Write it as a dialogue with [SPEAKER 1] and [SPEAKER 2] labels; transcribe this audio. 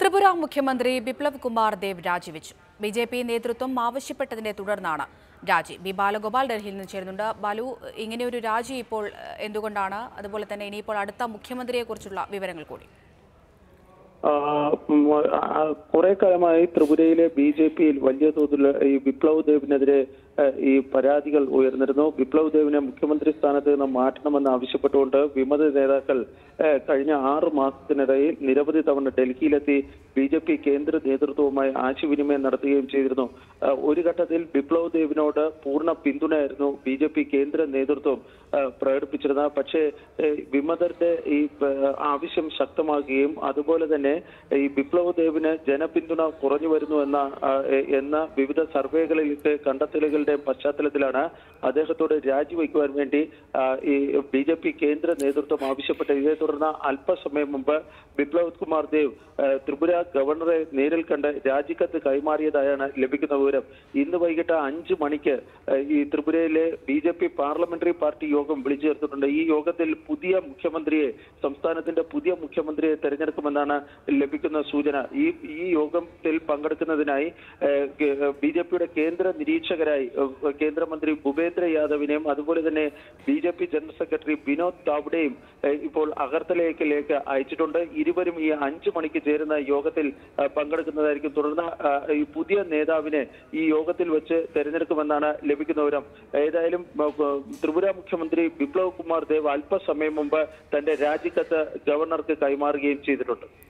[SPEAKER 1] ത്രിപുര മുഖ്യമന്ത്രി ബിപ്ലബ് കുമാർ ദേവ് രാജിവെച്ചു B J P നേതൃത്വം ആവശ്യപ്പെട്ടതിനെ തുടർന്നാണ് രാജി ബി ബാലഗോപാൽ ഡൽഹിയിൽ നിന്ന് ചേരുന്നുണ്ട് ബാലു ഇങ്ങനെ ഒരു രാജി ഇപ്പോൾ ഏഹ്, എന്തുകൊണ്ടാണ് അതുപോലെ തന്നെ ഇനിയിപ്പോൾ അടുത്ത മുഖ്യമന്ത്രിയെക്കുറിച്ചുള്ള വിവരങ്ങൾ കൂടി
[SPEAKER 2] കുറെ കാലമായി ത്രിപുരയിലെ ബി ജെ പിയിൽ വലിയ തോതിൽ ഈ വിപ്ലവ് ദേവിനെതിരെ ആ, ഈ പരാതികൾ ഉയർന്നിരുന്നു വിപ്ലവ് ദേവിനെ മുഖ്യമന്ത്രി സ്ഥാനത്ത് നിന്ന് മാറ്റണമെന്ന് ആവശ്യപ്പെട്ടുകൊണ്ട് വിമത നേതാക്കൾ ആ, കഴിഞ്ഞ ആറ് മാസത്തിനിടയിൽ നിരവധി തവണ ഡൽഹിയിലെത്തി ബി ജെ പി കേന്ദ്ര നേതൃത്വവുമായി ആശയവിനിമയം നടത്തുകയും ചെയ്തിരുന്നു ആ, ഒരു ഘട്ടത്തിൽ വിപ്ലവ് ദേവിനോട് പൂർണ്ണ പിന്തുണയായിരുന്നു ബി ജെ പി കേന്ദ്ര നേതൃത്വം ആ, പ്രകടിപ്പിച്ചിരുന്നത് പക്ഷേ ഏ, വിമതരുടെ ഈ ആ, ആവശ്യം ശക്തമാകുകയും അതുപോലെ തന്നെ ഈ വിപ്ലവ് ദേവിന് ജനപിന്തുണ കുറഞ്ഞു വരുന്നു എന്ന ആ, എ- എന്ന വിവിധ സർവേകളിലേക്ക് കണ്ടെത്തലുകളുടെ പശ്ചാത്തലത്തിലാണ് അദ്ദേഹത്തോട് രാജിവെക്കുവാൻ വേണ്ടി ആ, ഈ ബി ജെ പി കേന്ദ്ര നേതൃത്വം ആവശ്യപ്പെട്ടത് ഇതേ തുടർന്ന് അല്പസമയം മുമ്പ് ബിപ്ലവ് കുമാർ ദേവ് ആ, ത്രിപുര ഗവർണറെ നേരിൽ കണ്ട് രാജിക്കത്ത് കൈമാറിയതായാണ് ലഭിക്കുന്ന വിവരം ഇന്ന് വൈകിട്ട് അഞ്ച് മണിക്ക് ആ, ഈ ത്രിപുരയിലെ B J P parliamentary party യോഗം വിളിച്ചു ചേർത്തിട്ടുണ്ട് ഈ യോഗത്തിൽ പുതിയ മുഖ്യമന്ത്രിയെ സംസ്ഥാനത്തിന്റെ പുതിയ മുഖ്യമന്ത്രിയെ തെരഞ്ഞെടുക്കുമെന്നാണ് ലഭിക്കുന്ന സൂചന ഈ ഈ യോഗത്തിൽ പങ്കെടുക്കുന്നതിനായി ബി ജെ പിയുടെ കേന്ദ്ര നിരീക്ഷകരായി ഏഹ്, കേന്ദ്രമന്ത്രി ഭൂപേന്ദ്ര യാദവിനെയും അതുപോലെ തന്നെ B J P general secretary Vinod താവ്ഡെയും ഏഹ്, ഇപ്പോൾ അഗർത്തലയിലേക്ക് അയച്ചിട്ടുണ്ട് ഇരുവരും ഈ അഞ്ചു മണിക്ക് ചേരുന്ന യോഗത്തിൽ ഏഹ്, പങ്കെടുക്കുന്നതായിരിക്കും തുടർന്ന് ഏഹ്, ഈ പുതിയ നേതാവിനെ ഈ യോഗത്തിൽ വെച്ച് തെരഞ്ഞെടുക്കുമെന്നാണ് ലഭിക്കുന്ന വിവരം ഏതായാലും ഏഹ്, ത്രിപുര മുഖ്യമന്ത്രി ബിപ്ലവ് കുമാർ ദേവ് അല്പസമയം മുമ്പ് തന്റെ രാജിക്കത്ത് ഗവർണർക്ക് കൈമാറുകയും ചെയ്തിട്ടുണ്ട്